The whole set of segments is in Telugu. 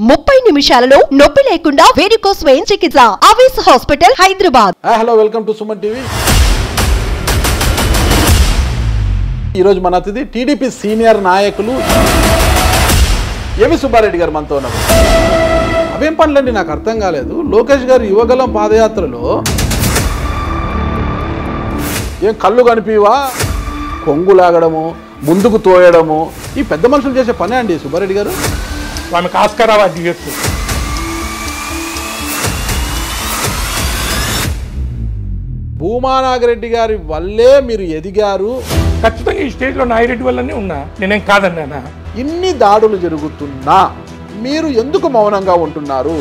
ముప్పై నిమిషాలలో నొప్పి లేకుండా వేడికో స్వయం చికిత్స Aves hospital Hyderabad hi hello welcome to Suman TV ఈరోజు మన అతిథి టీడీపీ సీనియర్ నాయకులు ఏవి సుబ్బారెడ్డి గారు మనతో ఉన్నారు అవేం పనులండి నాకు అర్థం కాలేదు లోకేష్ గారు యువగలం పాదయాత్రలో ఏం కళ్ళు కనిపివా కొంగు లాగడము ముందుకు తోయడము ఈ పెద్ద మనుషులు చేసే పనే అండి సుబ్బారెడ్డి గారు ఆమెకు ఆస్కార్ అవార్డు ఇవ్వచ్చు భూమానాగరెడ్డి గారి వల్లే మీరు ఎదిగారు ఖచ్చితంగా ఈ స్టేజ్లో నాయిరెడ్డి వల్లనే ఉన్నా నేనేం కాదన్నానా ఇన్ని దాడులు జరుగుతున్నా మీరు ఎందుకు మౌనంగా ఉంటున్నారు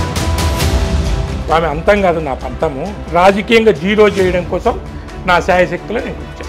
ఆమె అంతం కాదు నా పంతము రాజకీయంగా జీరో చేయడం కోసం నా శాయశక్తులు నేను ఇచ్చాను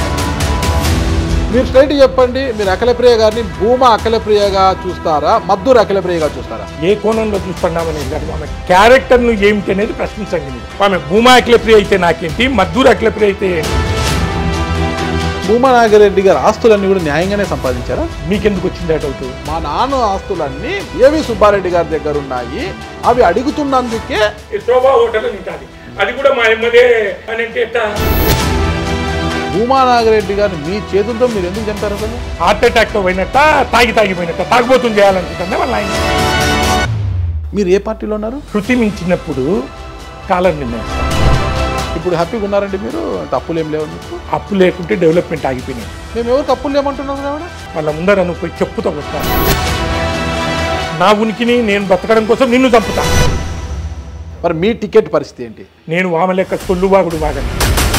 మీరు స్ట్రైట్ చెప్పండి మీరు అఖిలప్రియ గారిని భూమా అఖిలప్రియగా చూస్తారా మద్దూరు అఖిలప్రియగా చూస్తారా ఏ కోణంలో చూస్తున్నామనేది కాదు ఆమె క్యారెక్టర్ను ఏమిటి అనేది ప్రశ్నించండి మీరు. ఆమె భూమా అఖిలప్రియ అయితే నాకేంటి మద్దూరు అఖిలప్రియ అయితే ఏంటి? భూమా నాగిరెడ్డి గారి ఆస్తులన్నీ కూడా న్యాయంగానే సంపాదించారా మీకెందుకు వచ్చింది ఆ డౌట్ మా నాన్న ఆస్తులన్నీ ఏవి సుబ్బారెడ్డి గారి దగ్గర ఉన్నాయి అవి అడుగుతున్నందుకే ఈ శోభా హోటల్ నింటాది అది కూడా మా అమ్మదే అని అంటే ఎట్టా? భూమా నాగిరెడ్డి గారిని మీ చేతులతో మీరు ఎందుకు చంపారు అసలు హార్ట్ అటాక్ తో పోయినట్ట తాగి తాగిపోయినట్ట తాగుబోతుంది చేయాలనుకుంటున్నా వాళ్ళ ఆయన మీరు ఏ పార్టీలో ఉన్నారు శృతి మించినప్పుడు కాలం నిర్ణయిస్తాం ఇప్పుడు హ్యాపీగా ఉన్నారండి మీరు తప్పులు ఏం లేవు మీకు అప్పు లేకుంటే డెవలప్మెంట్ ఆగిపోయినాయి మేము ఎవరు తప్పులు లేమంటున్నారు కాబట్టి వాళ్ళ ముందర నువ్వు పోయి చెప్పుతో కొట్టాను నా ఉనికిని నేను బతకడం కోసం నిన్ను చంపుతా మరి మీ టికెట్ పరిస్థితి ఏంటి నేను వామ లెక్క సొల్లు వాగుడు వాగను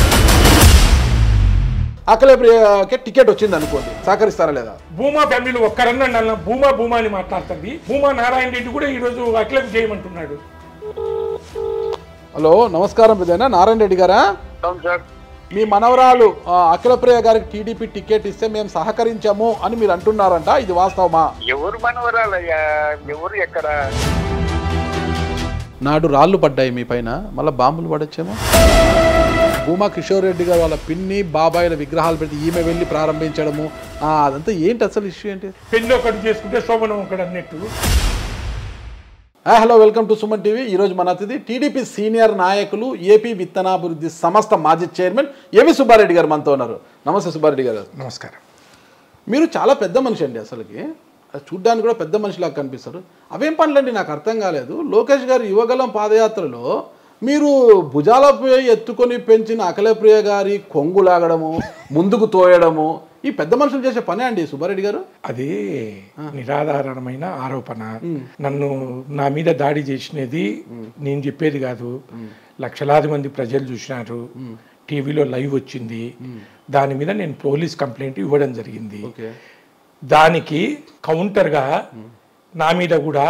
అఖిలప్రియకి టికెట్ వచ్చింది అనుకోండి సహకరిస్తారా లేదా భూమా ఫ్యామిలీలో ఒక్కరన్నా నన్ను భూమా భూమా అని మాట్లాడుతుంది భూమా నారాయణ రెడ్డి కూడా ఈరోజు అఖిలకు చేయమంటున్నాడు హలో నమస్కారం పెద్దయినా నారాయణ రెడ్డి గారా అవును సార్ మీ మనవరాలు ఆ, అఖిలప్రియ గారికి టీడీపీ టికెట్ ఇస్తే మేము సహకరించాము అని మీరు అంటున్నారంట ఇది వాస్తవమా ఎవరు మనవరాలయ్యా ఎవరు ఎక్కడ నాడు రాళ్ళు పడ్డాయి మీ పైన మళ్ళీ బాంబులు పడొచ్చేమో భూమా కిషోర్ రెడ్డి గారు వాళ్ళ పిన్ని బాబాయిల విగ్రహాలు పెట్టి ఈమె వెళ్ళి ప్రారంభించడము ఆ, అదంతా ఏంటి అసలు ఇష్యూ ఏంటి పెళ్ళి ఒకటి చేసుకుంటే శోభనం ఒకటి అన్నట్టు hi hello welcome to Suman TV ఈరోజు మన అతిథి టీడీపీ సీనియర్ నాయకులు ఏపీ విత్తనాభివృద్ధి సంస్థ మాజీ చైర్మన్ ఏవి సుబ్బారెడ్డి గారు మనతో ఉన్నారు నమస్తే సుబ్బారెడ్డి గారు నమస్కారం మీరు చాలా పెద్ద మనిషి అండి అసలుకి అది చూడ్డానికి కూడా పెద్ద మనిషిలాగా కనిపిస్తారు అవేం పనులండి నాకు అర్థం కాలేదు లోకేష్ గారు యువగలం పాదయాత్రలో మీరు భుజాలపై ఎత్తుకొని పెంచిన అఖిలప్రియ గారి కొంగు లాగడము ముందుకు తోయడము ఈ పెద్ద మనుషులు చేసే పనే అండి సుబ్బారెడ్డి గారు అది నిరాధారమైన ఆరోపణ నన్ను నా మీద దాడి చేసినది నేను చెప్పేది కాదు లక్షలాది మంది ప్రజలు చూసినారు టీవీలో లైవ్ వచ్చింది దాని మీద నేను పోలీస్ కంప్లైంట్ ఇవ్వడం జరిగింది ఓకే దానికి కౌంటర్గా నా మీద కూడా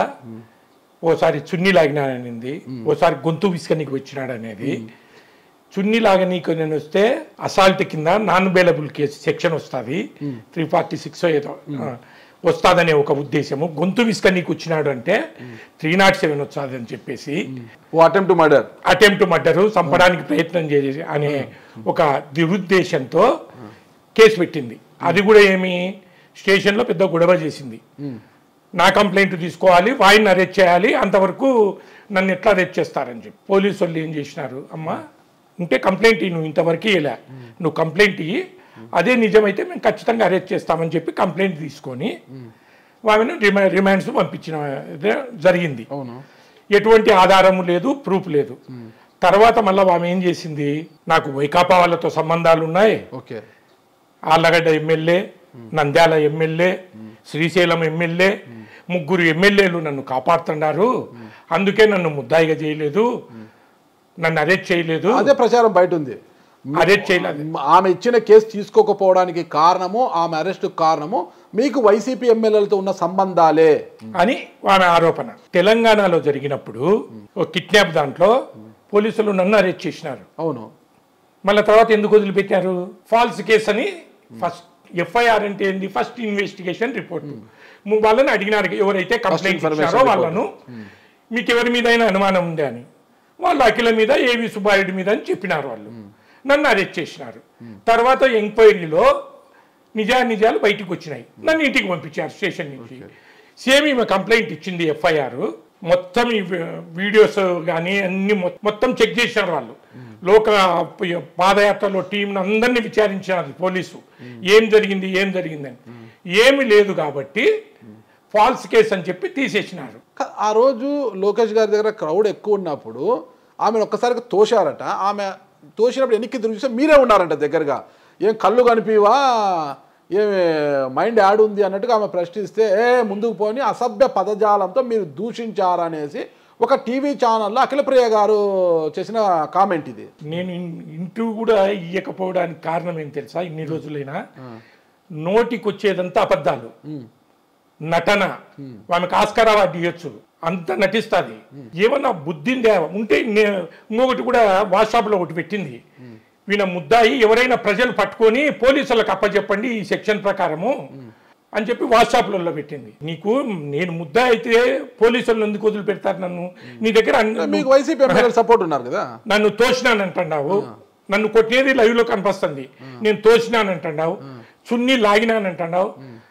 ఓసారి చున్నీ లాగినాడనింది ఓసారి గొంతు విసుకనికి వచ్చినాడనేది చున్నీ లాగా నీకు నేను వస్తే అసాల్ట్ కింద నాన్ బేలబుల్ కేసు సెక్షన్ వస్తుంది త్రీ ఫార్టీ సిక్స్ ఏదో ఆ, వస్తాదనే ఒక ఉద్దేశము గొంతు విసుక నీకు వచ్చినాడు అంటే త్రీ నాట్ సెవెన్ వస్తుంది అని చెప్పేసి ఓ అటెంప్ట్ మర్డర్ అటెంప్ట్ మర్డరు చంపడానికి ప్రయత్నం చేసి అనే ఒక దురుద్దేశంతో కేసు పెట్టింది అది కూడా ఏమి స్టేషన్లో పెద్ద గొడవ చేసింది నా కంప్లైంట్ తీసుకోవాలి వాయిని అరెస్ట్ చేయాలి అంతవరకు నన్ను ఎట్లా అరెస్ట్ చేస్తారని చెప్పి పోలీసు వాళ్ళు ఏం చేసినారు అమ్మా ఉంటే కంప్లైంట్ ఇయ్యి, నువ్వు ఇంతవరకు ఇలా నువ్వు కంప్లైంట్ ఇయ్యి అదే నిజమైతే మేము ఖచ్చితంగా అరెస్ట్ చేస్తామని చెప్పి కంప్లైంట్ తీసుకొని ఆమెను రిమా రిమాండ్స్ పంపించిన ఇదే జరిగింది అవును ఎటువంటి ఆధారము లేదు ప్రూఫ్ లేదు తర్వాత మళ్ళీ ఆమె ఏం చేసింది నాకు వైకాపా వాళ్ళతో సంబంధాలు ఉన్నాయి okay Allagadda MLA Nandyal MLA Srisailam MLA ముగ్గురు ఎమ్మెల్యేలు నన్ను కాపాడుతున్నారు అందుకే నన్ను ముద్దాయిగా చేయలేదు నన్ను అరెస్ట్ చేయలేదు అదే ప్రచారం బయట ఉంది అరెస్ట్ చేయలేదు ఆమె ఇచ్చిన కేసు తీసుకోకపోవడానికి కారణము ఆమె అరెస్ట్ కారణము మీకు వైసీపీ ఎమ్మెల్యేలతో ఉన్న సంబంధాలే అని ఆమె ఆరోపణ తెలంగాణలో జరిగినప్పుడు ఒక కిడ్నాప్ దాంట్లో పోలీసులు నన్ను అరెస్ట్ చేసినారు అవును మళ్ళీ తర్వాత ఎందుకు వదిలిపెట్టారు ఫాల్స్ కేసు అని ఫస్ట్ ఎఫ్ఐఆర్ అంటే ఏంది ఫస్ట్ ఇన్వెస్టిగేషన్ రిపోర్ట్ వాళ్ళని అడిగినారు ఎవరైతే కంప్లైంట్ information ఇచ్చారో report. వాళ్ళను మీకు ఎవరి మీద అయినా అనుమానం ఉందా అని వాళ్ళు అఖిల మీద ఏవి సుబ్బారెడ్డి మీద అని చెప్పినారు వాళ్ళు నన్ను అరెస్ట్ చేసినారు తర్వాత ఎంక్వైరీలో నిజా నిజాలు బయటికి వచ్చినాయి నన్ను ఇంటికి పంపించారు స్టేషన్ నుంచి సేమ్ ఈమె కంప్లైంట్ ఇచ్చింది ఎఫ్ఐఆర్ మొత్తం ఈ వి- వీడియోస్ కానీ అన్ని మొ- మొత్తం చెక్ చేసినారు వాళ్ళు లోక పాదయాత్రలో టీంను అందరినీ విచారించినారు పోలీసు ఏం జరిగింది ఏం జరిగిందని ఏమి లేదు కాబట్టి ఫాల్స్ కేసు అని చెప్పి తీసేసినారు క- ఆ రోజు లోకేష్ గారి దగ్గర క్రౌడ్ ఎక్కువ ఉన్నప్పుడు ఆమెను ఒక్కసారిగా తోశారట ఆమె తోసినప్పుడు ఎన్నికి చూస్తే మీరే ఉన్నారంట దగ్గరగా ఏం కళ్ళు కనిపివా ఏమి మైండ్ యాడ్ ఉంది అన్నట్టుగా ఆమె ప్రశ్నిస్తే ఏ ముందుకు పోని అసభ్య పదజాలంతో మీరు దూషించారనేసి ఒక టీవీ ఛానల్లో అఖిలప్రియ గారు చేసిన కామెంట్ ఇది నేను ఇన్- ఇంటర్వ్యూ కూడా ఇవ్వకపోవడానికి కారణం ఏం తెలుసా ఇన్ని రోజులైనా నోటికి వచ్చేదంతా అబద్ధాలు నటన ఆమెకు ఆస్కార్ అవార్డు ఇవ్వచ్చు అంత నటిస్తుంది ఏమన్నా బుద్ధిందే ఉంటే నే- ఇంకొకటి కూడా వాట్సాప్ లో ఒకటి పెట్టింది వీళ్ళ ముద్దాయి ఎవరైనా ప్రజలు పట్టుకొని పోలీసులకు అప్పచెప్పండి ఈ సెక్షన్ ప్రకారము అని చెప్పి వాట్సాప్లలో పెట్టింది నీకు నేను ముద్దా అయితే పోలీసులు ఎందుకు వదిలి పెడతారు నన్ను నీ దగ్గర అన్ని- మీకు వైసీపీ ఎమ్మెల్యేలు సపోర్ట్ ఉన్నారు కదా నన్ను తోసినానంటున్నావు నన్ను కొట్టేది లైవ్ లో కనిపిస్తుంది నేను తోసినానంటున్నావు చున్నీ లాగినానంటున్నావు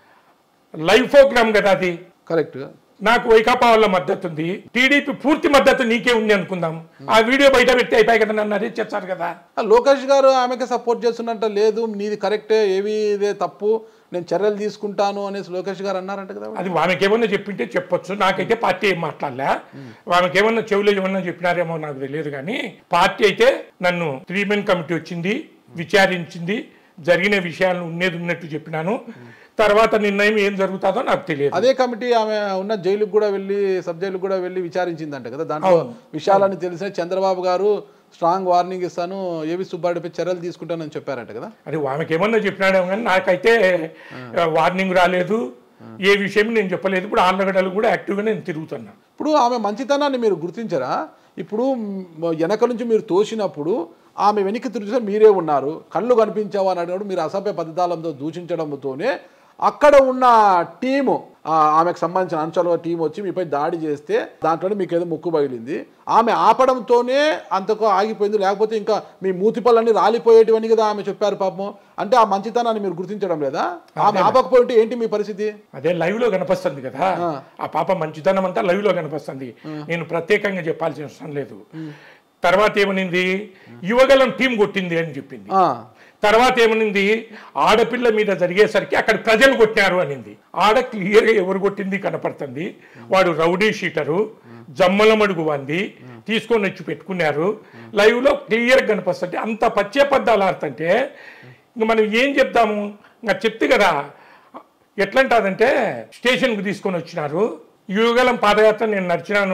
లైవ్ ప్రోగ్రామ్ కదా అది కరెక్ట్ నాకు వైకాపా వాళ్ళ మద్దతు ఉంది టీడీపీ పూర్తి మద్దతు నీకే ఉంది అనుకుందాం ఆ వీడియో బయట పెడితే అయిపోయి కదా నన్ను అరెస్ట్ చేస్తారు కదా ఆ, లోకేష్ గారు ఆమెకి సపోర్ట్ చేస్తున్నట్ట లేదు నీది కరెక్టే ఏవి ఇదే తప్పు నేను చర్యలు తీసుకుంటాను అనేసి లోకేష్ గారు అన్నారంట కదా అది ఆమెకి ఏమన్నా చెప్పింటే చెప్పొచ్చు నాకైతే పార్టీ ఏం మాట్లాడలే ఆమెకి ఏమన్నా చెవులు ఏమన్నా చెప్పినారేమో నాకు తెలియదు కానీ పార్టీ అయితే నన్ను త్రీ మెన్ కమిటీ వచ్చింది విచారించింది జరిగిన విషయాలను ఉన్నది ఉన్నట్టు చెప్పినాను తర్వాత నిర్ణయం ఏం జరుగుతుందో నాకు తెలియదు అదే కమిటీ ఆమె ఉన్న జైలుకు కూడా వెళ్ళి సబ్ జైలుకు కూడా వెళ్ళి విచారించిందంట కదా దాంట్లో విషయాలని తెలిసిన చంద్రబాబు గారు స్ట్రాంగ్ వార్నింగ్ ఇస్తాను ఏవి సుబ్బారెడ్డిపై చర్యలు తీసుకుంటానని చెప్పారంట కదా అది ఆమెకి ఏమన్నా చెప్పినాడేమో కానీ నాకైతే వార్నింగ్ రాలేదు ఏ విషయం నేను చెప్పలేదు ఇప్పుడు ఆళ్ళగడ్డలు కూడా యాక్టివ్గా నేను తిరుగుతున్నా ఇప్పుడు ఆమె మంచితనాన్ని మీరు గుర్తించరా ఇప్పుడు మ్, వెనక నుంచి మీరు తోసినప్పుడు ఆమె వెనక్కి తిరిగితే మీరే ఉన్నారు కళ్ళు కనిపించావా అని అడిగినప్పుడు మీరు అసభ్య పద్ధతాలతో దూషించడంతోనే అక్కడ ఉన్న టీము ఆ, ఆమెకు సంబంధించిన అంశాల టీం వచ్చి మీపై దాడి చేస్తే దాంట్లోనే మీకు ఏదో ముక్కు పగిలింది ఆమె ఆపడంతోనే అంతకు ఆగిపోయింది లేకపోతే ఇంకా మీ మూతి పళ్ళని రాలిపోయేటివని కదా ఆమె చెప్పారు పాపం అంటే ఆ మంచితనాన్ని మీరు గుర్తించడం లేదా ఆమె ఆపకపోయింటే ఏంటి మీ పరిస్థితి అదే లైవ్ లో కనిపిస్తుంది కదా ఆ పాప మంచితనం అంతా లైవ్ లో కనిపిస్తుంది నేను ప్రత్యేకంగా చెప్పాల్సిన అవసరం లేదు తర్వాత ఏమనింది యువగలం టీం కొట్టింది అని చెప్పింది ఆ, తర్వాత ఏమనింది ఆడపిల్ల మీద జరిగేసరికి అక్కడ ప్రజలు కొట్టినారు అనింది ఆడ క్లియర్గా ఎవరు కొట్టింది కనపడుతుంది వాడు రౌడీ షీటరు జమ్మల మడుగు వంది తీసుకొని వచ్చి పెట్టుకున్నారు లైవ్ లో క్లియర్ కనిపిస్తుంటే అంత పచ్చేపద్దాలు ఆడుతుంటే ఇంక మనం ఏం చెప్తాము ఇంకా చెప్తే కదా ఎట్లంటాదంటే స్టేషన్కి తీసుకొని వచ్చినారు యుగలం పాదయాత్ర నేను నడిచినాను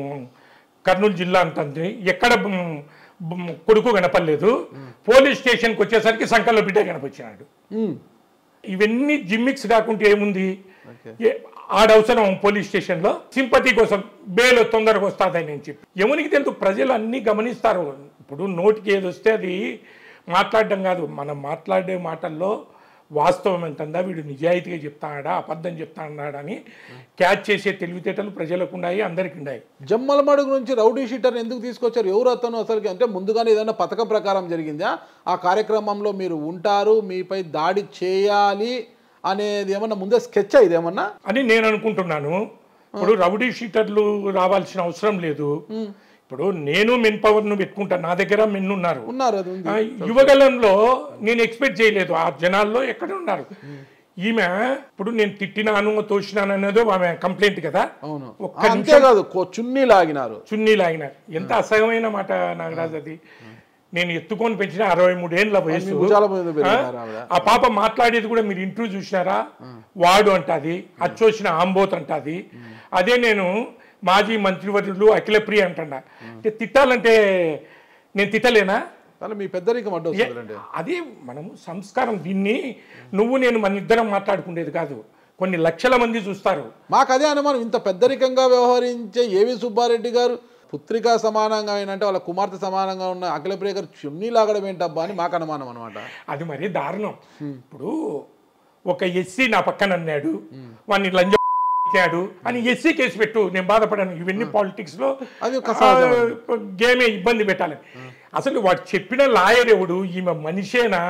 కర్నూలు జిల్లా అంటుంది ఎక్కడ బుమ్- బుమ్ కొడుకు కనపడలేదు పోలీస్ స్టేషన్కి వచ్చేసరికి సంకల్లో బిడ్డ కనపచ్చినాడు ఉమ్, ఇవన్నీ జిమ్మిక్స్ కాకుంటే ఏముంది ఏ- ఆడవసరం పోలీస్ స్టేషన్లో సింపతి కోసం బేలు తొందరగా వస్తుందని నేను చెప్పి ఎవరికి తెలుసు ప్రజలు అన్నీ గమనిస్తారు ఇప్పుడు నోటికి ఏది వస్తే అది మాట్లాడడం కాదు మనం మాట్లాడే మాటల్లో వాస్తవం ఎంతందా వీడు నిజాయితీగా చెప్తాడా అబద్ధం చెప్తాడా అని క్యాచ్ చేసే తెలివితేటలు ప్రజలకు ఉన్నాయి అందరికి ఉన్నాయి జమ్మల మడుగు నుంచి రౌడీ షీటర్ ఎందుకు తీసుకొచ్చారు ఎవరు అతను అసలుకి అంటే ముందుగానే ఏదైనా పథకం ప్రకారం జరిగిందా ఆ కార్యక్రమంలో మీరు ఉంటారు మీపై దాడి చేయాలి అనేది ఏమన్నా ముందే స్కెచ్ ఇది ఏమన్నా అని నేను అనుకుంటున్నాను ఇప్పుడు రౌడీ షీటర్లు రావాల్సిన అవసరం లేదు ఇప్పుడు నేను మెన్ పవర్ ను పెట్టుకుంటాను నా దగ్గర మెన్ ఉన్నారు ఉన్నారు అది ఉంది ఆ, యువగలంలో నేను ఎక్స్పెక్ట్ చేయలేదు ఆ జనాల్లో ఎక్కడ ఉన్నారు ఈమె ఇప్పుడు నేను తిట్టినాను తోసినాను అనేది ఆమె కంప్లైంట్ కదా అవును ఒక్క ఆ, అంతేకాదు కో- చున్నీ లాగినారు చున్నీ లాగిన ఎంత అసహ్యమైన మాట నాగరాజు అది నేను ఎత్తుకొని పెంచిన అరవై మూడేళ్ల వయసు భుజాల మీద ఆ? పెరిగినారు ఆవిడ. ఆ పాప మాట్లాడేది కూడా మీరు ఇంటర్వ్యూ చూసినారా వాడు అంటది అచ్చోసిన ఆంబోత్ అంటది అదే నేను మాజీ మంత్రివర్యులు అఖిలప్రియ అంటున్నా అంటే తిట్టాలంటే నేను తిట్టలేనా అలా మీ పెద్దరికం అడ్డు ఏ- వస్తుందండి అది మనము సంస్కారం దీన్ని నువ్వు నేను మన ఇద్దరం మాట్లాడుకునేది కాదు కొన్ని లక్షల మంది చూస్తారు మాకు అదే అనుమానం ఇంత పెద్దరికంగా వ్యవహరించే ఏవి సుబ్బారెడ్డి గారు పుత్రికా సమానంగా అయినంటే వాళ్ళ కుమార్తె సమానంగా ఉన్న అఖిలప్రియ గారు చున్నీ లాగడం ఏంటబ్బా అని మాకు అనుమానం అనమాట అది మరి దారుణం ఇప్పుడు ఒక ఎస్సీ నా పక్కన అన్నాడు వాడిని లంజ ఇచ్చాడు అని ఎస్సీ కేసు పెట్టు నేను బాధపడాను ఇవన్నీ పాలిటిక్స్ లో అది ఒక సహజం. గేమే ఇబ్బంది పెట్టాలి అసలు వాడు చెప్పిన లాయర్ ఎవడు ఈమె మనిషేనా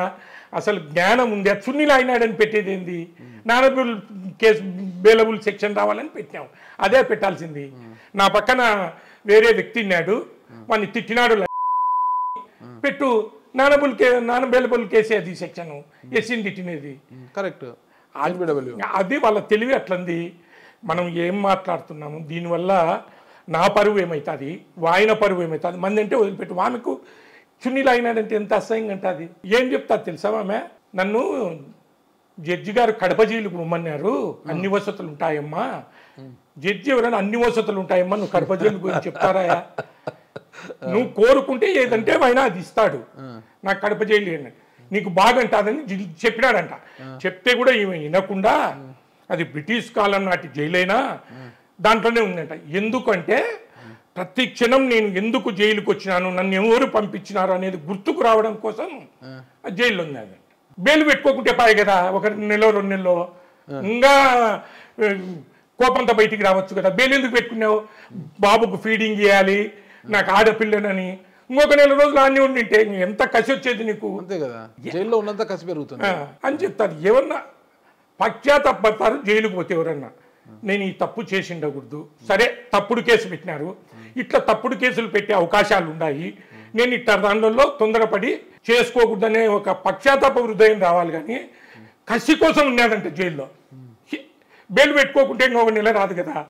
అసలు జ్ఞానం ఉంది ఆ చున్నీలు అయినాడని పెట్టేది ఏంది నానబుల్ కేసు బేలబుల్ సెక్షన్ రావాలని పెట్టాం అదే పెట్టాల్సింది నా పక్కన వేరే వ్యక్తి ఉన్నాడు వాడిని తిట్టినాడు ల- పెట్టు నానబుల్ కే నాన బేలబుల్ కేసే అది సెక్షన్ ఎస్సీని తిట్టినది కరెక్ట్ అది వాళ్ళ తెలివి అట్లంది మనం ఏం మాట్లాడుతున్నాము దీనివల్ల నా పరువు ఏమవుతుంది వాయన పరువు ఏమవుతుంది మంది అంటే వదిలిపెట్టు ఆమెకు చున్నీలు అయినాడంటే ఎంత అసహ్యంగా ఉంటుంది ఏం చెప్తా తెలుసా ఆమె నన్ను జడ్జి గారు కడప జైలుకు పొమ్మన్నారు అన్ని వసతులు ఉంటాయమ్మా జడ్జి ఎవరైనా అన్ని వసతులు ఉంటాయమ్మా నువ్వు కడప జైలు గురించి చెప్తారా నువ్వు కోరుకుంటే ఏదంటే ఆయన అది ఇస్తాడు నాకు కడప జైలు అని నీకు బాగుంటుందని జి- చెప్పినాడంట చెప్తే కూడా ఈమె వినకుండా అది బ్రిటిష్ కాలం నాటి జైలైనా దాంట్లోనే ఉందంట ఎందుకంటే ప్రతి క్షణం నేను ఎందుకు జైలుకి వచ్చినాను నన్ను ఎవరు పంపించినారు అనేది గుర్తుకు రావడం కోసం ఆ జైల్లో ఉంది అది బెయిల్ పెట్టుకోకుంటే పాయి కదా ఒక నెల రెండు నెలలో ఇంకా ఆ, కోపంతో బయటికి రావచ్చు కదా బెయిల్ ఎందుకు పెట్టుకున్నావు బాబుకు ఫీడింగ్ చేయాలి నాకు ఆడపిల్లనని ఇంకొక నెల రోజులు అన్నీ ఉండింటే ఎంత కసి వచ్చేది నీకు అంతే కదా జైల్లో ఉన్నంత కసి పెరుగుతుంది ఆ, అని చెప్తారు ఎవరన్నా పశ్చాత్తాపడతారు జైలుకు పోతే ఎవరన్నా నేను ఈ తప్పు చేసి ఉండకూడదు సరే తప్పుడు కేసు పెట్టినారు ఇట్లా తప్పుడు కేసులు పెట్టే అవకాశాలు ఉన్నాయి నేను ఇట్లా దానిలో తొందరపడి చేసుకోకూడదనే ఒక పశ్చాత్తాప హృదయం రావాలి కానీ కసి కోసం ఉన్నాడంటే జైల్లో బెయిల్ పెట్టుకోకుంటే ఇంకొక నెల రాదు కదా